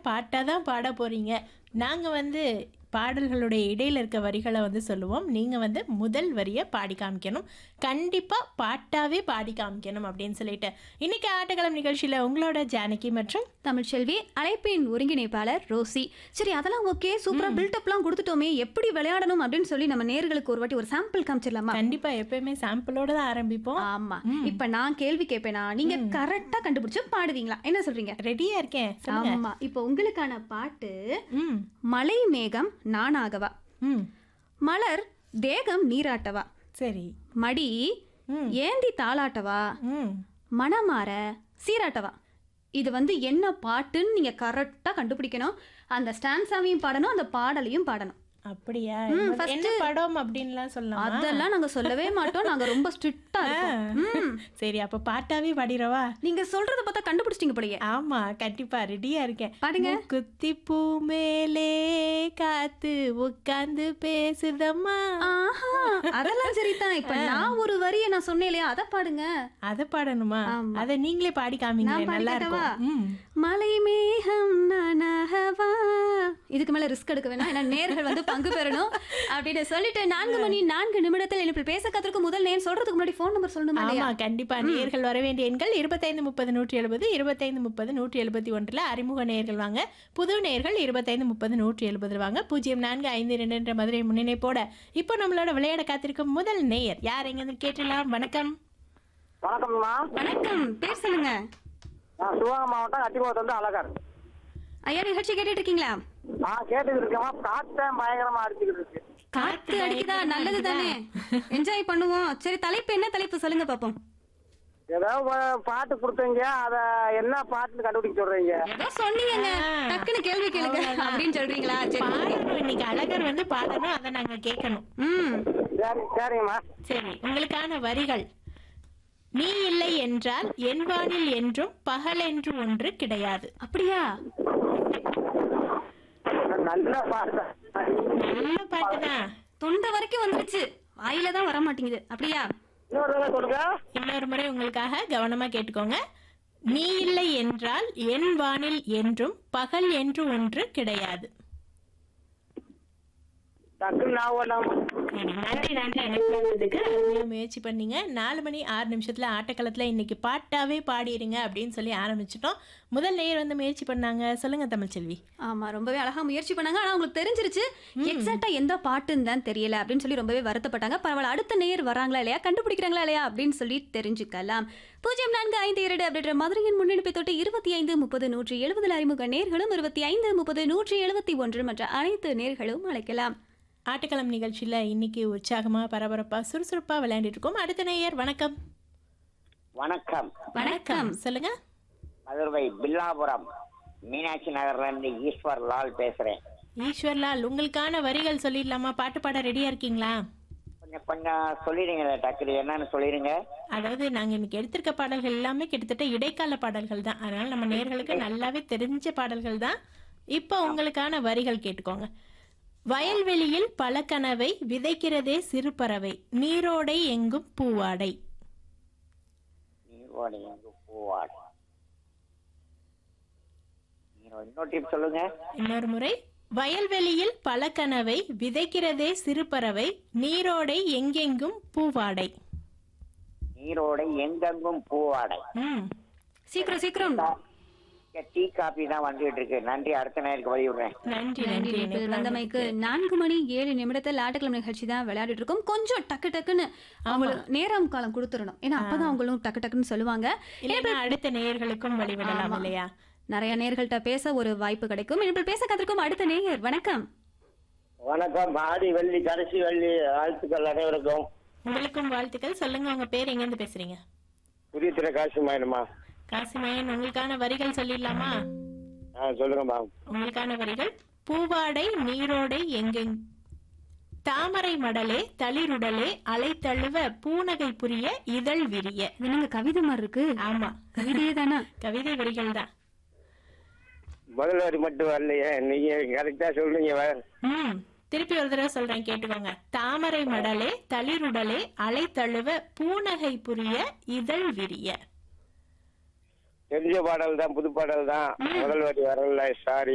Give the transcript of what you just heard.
பாட்டாக தான் பாட போகிறீங்க நாங்கள் வந்து பாடல்களுடைய இடையில இருக்க வரிகளை வந்து சொல்லுவோம் நீங்கள் வந்து முதல் வரியை பாடி காமிக்கணும் கண்டிப்பாக பாட்டாவே பாடி காமிக்கணும் அப்படின்னு சொல்லிட்டு இன்னைக்கு ஆட்டக்களம் நிகழ்ச்சியில் உங்களோட ஜானகி மற்றும் தமிழ்ச்செல்வி அழைப்பின் ஒருங்கிணைப்பாளர் ரோசி சரி அதெல்லாம் ஓகே சூப்பரா பில்டப்லாம் கொடுத்துட்டோமே எப்படி விளையாடணும் அப்படின்னு சொல்லி நம்ம நேர்களுக்கு ஒரு வாட்டி ஒரு சாம்பிள் காமிச்சிடலாமா கண்டிப்பாக எப்பயுமே சாம்பிளோட தான் ஆரம்பிப்போம் ஆமா இப்ப நான் கேள்வி கேட்பேனா நீங்க கரெக்டா கண்டுபிடிச்சு பாடுவீங்களா என்ன சொல்றீங்க ரெடியாக இருக்கேன் சொல்லுங்க ஆமா இப்போ உங்களுக்கான பாட்டு ம் மலை மேகம் நானாகவா ம் மலர் தேகம் நீராட்டவா சரி மடி ம். ஏந்தி தாளாட்டவா ம் மனமாற சீராட்டவா இது வந்து என்ன பாட்டுன்னு நீங்க கரெக்டா கண்டுபிடிக்கணும் அந்த ஸ்டான்ஸாவையும் பாடணும் அந்த பாடலையும் பாடணும் அப்படியா ம், என்ன- first- என்ன படம் அப்படின்லாம் சொல்லலாம் அதெல்லாம் நாங்க சொல்லவே மாட்டோம் நாங்க ரொம்ப ஸ்ட்ரிக்டா இருக்கோம் ம். சரி அப்ப பாட்டாவே பாடிடவா நீங்க சொல்றத பார்த்தா கண்டுபிடிச்சிட்டீங்க போலயே ஆமா கண்டிப்பா ரெடியா இருக்கேன் பாடுங்க. குத்தி பூ மேலே காத்து உட்கார்ந்து பேசுதம்மா ஆஹா அதெல்லாம் சரிதான் இப்ப நான் ஒரு வரியை நான் சொன்னேன் இல்லையா அதை பாடுங்க அத பாடணுமா ஆமா. அத நீங்களே பாடி காமிங்க நான் பாடி நல்லா காட்டவா? இருக்கும் ம். மலை மேகம் நானாகவா இதுக்கு மேல ரிஸ்க் எடுக்க வேணாம் ஏன்னா நேர்கள் வந்து பங்கு பெறணும் அப்படின்னு சொல்லிட்டு நான்கு மணி நான்கு நிமிடத்தில் எனக்கு பேச கத்திருக்கும் முதல் நேம் சொல்றதுக்கு முன்னாடி ஃபோன் நம்பர் சொல்லணுமா இல்லையா ஆமா கண்டிப்பா நேர்கள் வர வேண்டிய எண்கள் இருபத்தைந்து முப்பது நூற்றி எழுபது இருபத்தைந்து முப்பது நூற்றி எழுபத்தி ஒன்றுல அறிமுக நேர்கள் வாங்க புது நேர்கள் இருபத்தைந்து முப்பது நூற்றி எழுபது வாங்க பூஜ்ஜியம் நான்கு ஐந்து ரெண்டு என்ற மதுரை முன்னிணைப்போட இப்போ நம்மளோட விளையாட காத்திருக்கும் முதல் நேயர் யார் எங்க கேட்டலாம் வணக்கம் வணக்கம்மா வணக்கம் பேர் சொல்லுங்க நான் சிவகங்கை மாவட்டம் கட்டிக்கோட்டை வந்து அழகர் ஐயா நிகழ்ச்சி கேட்டுட்டு இருக்கீங்களா நான் கேட்டுக்கிட்டு இருக்கேம்மா காற்றேன் பயங்கரமா அடிச்சுக்கிட்டு இருக்கு காத்து அடிக்குதா நல்லது தானே என்ஜாய் பண்ணுவோம் சரி தலைப்பு என்ன தலைப்பு சொல்லுங்க பாப்போம் ஏதோ ஒரு பாட்டு கொடுத்தீங்க அத என்ன பாட்டுன்னு கண்டுபிடிக்க சொல்றீங்க ஏதோ சொன்னீங்க டக்குன்னு கேள்வி கேளுங்க அப்படின்னு சொல்றீங்களா சரி பாடணும் இன்னைக்கு அழகர் வந்து பாடணும் அதை நாங்க கேட்கணும் ம் சரி சரிங்கம்மா சரி உங்களுக்கான வரிகள் நீ இல்லை என்றால் என் வானில் என்றும் பகல் என்று ஒன்று கிடையாது அப்படியா நல்ல பாட்டு நல்ல பாட்டு தான் தொண்டை வரைக்கும் வந்துருச்சு வாயில தான் வர மாட்டேங்குது அப்படியா இன்னொரு தடவை சொல்லுங்க இன்னொரு முறை உங்களுக்காக கவனமா கேட்டுக்கோங்க நீ இல்லை என்றால் என் வானில் என்றும் பகல் என்று ஒன்று கிடையாது டக்குன்னு நான் ஒண்ணாம நன்றி நன்றி எனக்கு முயற்சி பண்ணீங்க நாலு மணி ஆறு நிமிஷத்துல ஆட்டக்களத்துல இன்னைக்கு பாட்டாவே பாடிடுங்க அப்படின்னு சொல்லி ஆரம்பிச்சிட்டோம் முதல் நேயர் வந்து முயற்சி பண்ணாங்க சொல்லுங்க தமிழ்ச்செல்வி ஆமா ரொம்பவே அழகா முயற்சி பண்ணாங்க ஆனா உங்களுக்கு தெரிஞ்சிருச்சு எக்ஸாக்டா எந்த பாட்டுன்னு தான் தெரியல அப்படின்னு சொல்லி ரொம்பவே வருத்தப்பட்டாங்க பரவாயில்ல அடுத்த நேர் வராங்களா இல்லையா கண்டுபிடிக்கிறாங்களா இல்லையா அப்படின்னு சொல்லி தெரிஞ்சுக்கலாம் பூஜ்ஜியம் நான்கு ஐந்து இரண்டு அப்படின்ற மதுரையின் முன்னெடுப்பை தொட்டு இருபத்தி ஐந்து முப்பது நூற்றி எழுபதில் அறிமுக நேர்களும் இருபத்தி ஐந்து முப்பது நூற்றி எழுபத்தி ஒன்று மற்ற அனைத்து நேர்களும் அழைக்கலாம் ஆட்டக்களம் நிகழ்ச்சியில இன்னைக்கு உற்சாகமா பரபரப்பா சுறுசுறுப்பா விளையாண்டுட்டு இருக்கோம் அடுத்த நேயர் வணக்கம் வணக்கம் வணக்கம் சொல்லுங்க மதுரை பில்லாபுரம் மீனாட்சி நகர்ல இருந்து ஈஸ்வர் லால் பேசுறேன் ஈஸ்வர்லால் உங்களுக்கான வரிகள் சொல்லிடலாமா பாட்டு பாட ரெடியா இருக்கீங்களா கொஞ்சம் கொஞ்சம் சொல்லிடுங்க டக்குனு என்னன்னு சொல்லிடுங்க அதாவது நாங்க இன்னைக்கு எடுத்திருக்க பாடல்கள் எல்லாமே கிட்டத்தட்ட இடைக்கால பாடல்கள் தான் அதனால நம்ம நேர்களுக்கு நல்லாவே தெரிஞ்ச பாடல்கள் தான் இப்போ உங்களுக்கான வரிகள் கேட்டுக்கோங்க வயல்வெளியில் பல கனவை விதைக்கிறதே சிறு பறவை நீரோடை எங்கும் பூவாடை நீரோடு எங்கு பூவாடு நீரோ- இன்னொரு டிப் சொல்லுங்க இன்னொரு முறை வயல்வெளியில் பல கனவை விதைக்கிறதே சிறு பறவை நீரோடை எங்கெங்கும் பூவாடை நீரோடை எங்கெங்கும் பூவாடை ம் சீக்கிரம் சீக்கிரம் இங்க டீ காபி தான் வந்துட்டு இருக்கு நன்றி அடுத்த நேருக்கு வழி விடுறேன் நன்றி நன்றி நன்றி நேபிள் வந்தமைக்கு நான்கு மணி ஏழு நிமிடத்தில் ஆட்டக்கிழமை நிகழ்ச்சி தான் விளையாடிட்டு இருக்கோம் கொஞ்சம் டக்கு டக்குன்னு அவங்களுக்கு நேரம் காலம் கொடுத்துடணும் ஏன்னா அப்பதான் அவங்களும் டக்கு டக்குன்னு சொல்லுவாங்க இல்லைன்னா அடுத்த நேயர்களுக்கும் வழிவிடலாம் ஆமா. இல்லையா நிறைய நேர்கள்ட்ட பேச ஒரு வாய்ப்பு கிடைக்கும் இப்போ பேச கத்திருக்கும் அடுத்த நேயர் வணக்கம் வணக்கம் ஆடி வெள்ளி கடைசி வெள்ளி வாழ்த்துக்கள் அனைவருக்கும் உங்களுக்கும் வாழ்த்துக்கள் சொல்லுங்க உங்க பேர் எங்க இருந்து பேசுறீங்க புதிய திரை காசு மாயணுமா காசிமயன் உங்களுக்கான வரிகள் சொல்லிடலாமா ஆ சொல்லுங்கம்மா உங்களுக்கான வரிகள் பூவாடை நீரோடை எங்கெங் தாமரை மடலே தளிருடலே அலை தழுவ பூனகை புரிய இதழ் விரிய இது என்னங்க கவிதை மாதிரி இருக்கு ஆமா கவிதையே தானே கவிதை வரிகள் தான் முதல் வரி மட்டும் வரலையே நீங்க கரெக்டா சொல்றீங்க வேற ம் திருப்பி ஒரு தடவை சொல்றேன் கேட்டுக்கோங்க தாமரை மடலே தளிருடலே அலை தழுவ பூனகை புரிய இதழ் விரிய தெரிஞ்ச பாடல் தான் புது பாடல் தான் முதல் வரி வரல சாரி